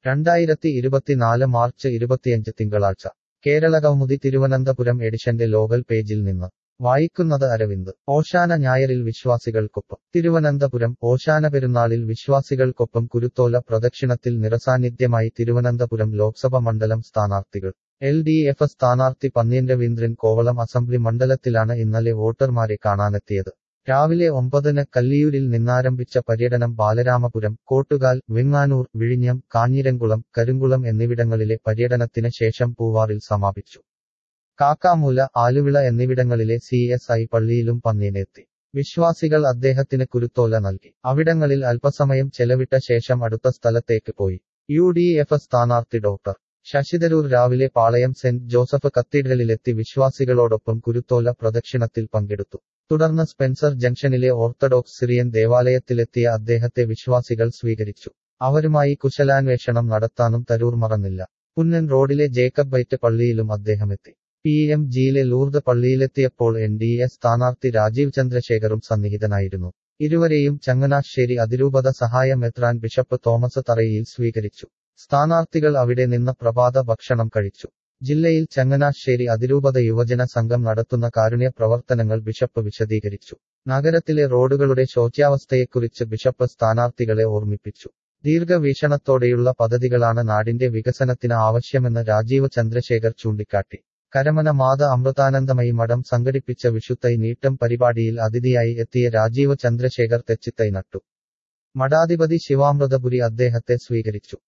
രണ്ടായിരത്തി ഇരുപത്തിനാല് മാർച്ച് ഇരുപത്തിയഞ്ച് തിങ്കളാഴ്ച കേരളകൗമുദി തിരുവനന്തപുരം എഡിഷന്റെ ലോകൽ പേജിൽ നിന്ന് വായിക്കുന്നത് അരവിന്ദ് ഓശാന ഞായറിൽ വിശ്വാസികൾക്കൊപ്പം തിരുവനന്തപുരം ഓശാന പെരുന്നാളിൽ വിശ്വാസികൾക്കൊപ്പം കുരുത്തോല പ്രദക്ഷിണത്തിൽ നിറസാന്നിധ്യമായി തിരുവനന്തപുരം ലോക്സഭ മണ്ഡലം സ്ഥാനാർത്ഥികൾ എൽ ഡി എഫ് സ്ഥാനാർത്ഥി പന്ന്യൻ രവീന്ദ്രൻ കോവളം അസംബ്ലി മണ്ഡലത്തിലാണ് ഇന്നലെ വോട്ടർമാരെ കാണാനെത്തിയത് രാവിലെ ഒമ്പതിന് കല്ലിയൂരിൽ നിന്നാരംഭിച്ച പര്യടനം ബാലരാമപുരം കോട്ടുകാൽ വെങ്ങാനൂർ വിഴിഞ്ഞം കാഞ്ഞിരംകുളം കരുങ്കുളം എന്നിവിടങ്ങളിലെ പര്യടനത്തിന് ശേഷം പൂവാറിൽ സമാപിച്ചു കാക്കാമൂല ആലുവിള എന്നിവിടങ്ങളിലെ സി എസ് ഐ പള്ളിയിലും പന്ന്യനെത്തി വിശ്വാസികൾ അദ്ദേഹത്തിന് കുരുത്തോല നൽകി അവിടങ്ങളിൽ അല്പസമയം ചെലവിട്ട ശേഷം അടുത്ത സ്ഥലത്തേക്ക് പോയി യു ഡി എഫ് സ്ഥാനാർത്ഥി ഡോക്ടർ ശശിതരൂർ രാവിലെ പാളയം സെന്റ് ജോസഫ് കത്തീഡ്രലിലെത്തി വിശ്വാസികളോടൊപ്പം കുരുത്തോല പ്രദക്ഷിണത്തിൽ പങ്കെടുത്തു തുടർന്ന് സ്പെൻസർ ജംഗ്ഷനിലെ ഓർത്തഡോക്സ് സിറിയൻ ദേവാലയത്തിലെത്തിയ അദ്ദേഹത്തെ വിശ്വാസികൾ സ്വീകരിച്ചു അവരുമായി കുശലാന്വേഷണം നടത്താനും തരൂർ മറന്നില്ല പുന്നൻ റോഡിലെ ജേക്കബ് ബൈറ്റ് പള്ളിയിലും അദ്ദേഹമെത്തി പി എം ജിയിലെ ലൂർദ് പള്ളിയിലെത്തിയപ്പോൾ എൻ ഡി എ സ്ഥാനാർത്ഥി രാജീവ് ചന്ദ്രശേഖറും സന്നിഹിതനായിരുന്നു ഇരുവരെയും ചങ്ങനാശ്ശേരി അതിരൂപത സഹായ മെത്രാൻ ബിഷപ്പ് തോമസ് തറയിൽ സ്വീകരിച്ചു സ്ഥാനാർത്ഥികൾ അവിടെ നിന്ന് പ്രഭാത ഭക്ഷണം കഴിച്ചു ജില്ലയിൽ ചങ്ങനാശ്ശേരി അതിരൂപത യുവജന സംഘം നടത്തുന്ന കാരുണ്യ പ്രവർത്തനങ്ങൾ ബിഷപ്പ് വിശദീകരിച്ചു നഗരത്തിലെ റോഡുകളുടെ ശോച്യാവസ്ഥയെക്കുറിച്ച് ബിഷപ്പ് സ്ഥാനാർത്ഥികളെ ഓർമ്മിപ്പിച്ചു ദീർഘവീക്ഷണത്തോടെയുള്ള പദ്ധതികളാണ് നാടിന്റെ വികസനത്തിന് ആവശ്യമെന്ന് രാജീവ് ചന്ദ്രശേഖർ ചൂണ്ടിക്കാട്ടി കരമന മാത അമൃതാനന്ദമയി മഠം സംഘടിപ്പിച്ച വിഷുത്തൈ നീട്ടം പരിപാടിയിൽ അതിഥിയായി എത്തിയ രാജീവ് ചന്ദ്രശേഖർ തെച്ചിത്തൈ നട്ടു മഠാധിപതി ശിവാമൃതപുരി അദ്ദേഹത്തെ സ്വീകരിച്ചു